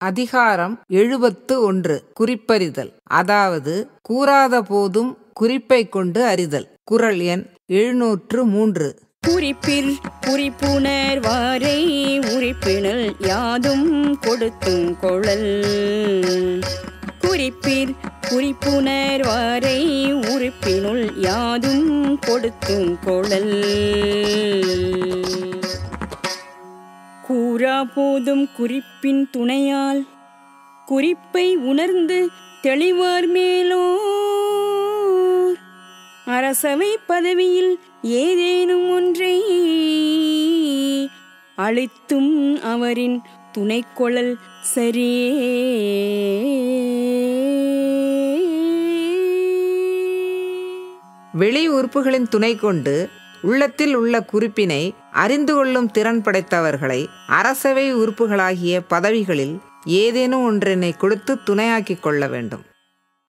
அதிகாரம் எழுபத்து ஒன்று குறிப்பறிதல் அதாவது கூறாத போதும் குறிப்பை கொண்டு அறிதல் குறள் எண் எழுநூற்று மூன்று குறிப்பில் குறிப்புணர்வாரை உறுப்பினல் யாதும் கொடுத்தும் கொழல் குறிப்பிற் குறிப்புணர்வாரை உறுப்பினுள் யாதும் கொடுத்தும் கொழல் கூறா போதும் குறிப்பின் துணையால் குறிப்பை உணர்ந்து தெளிவார் மேலோர் அரசவை பதவியில் ஏதேனும் ஒன்றை அளித்தும் அவரின் துணைக்கொழல் சரியே வெளி உறுப்புகளின் துணை கொண்டு உள்ளத்தில் உள்ள குறிப்பினை அறிந்து கொள்ளும் திறன் படைத்தவர்களை அரசவை உறுப்புகளாகிய பதவிகளில் ஏதேனும் ஒன்றினை கொடுத்து துணையாக்கிக் கொள்ள வேண்டும்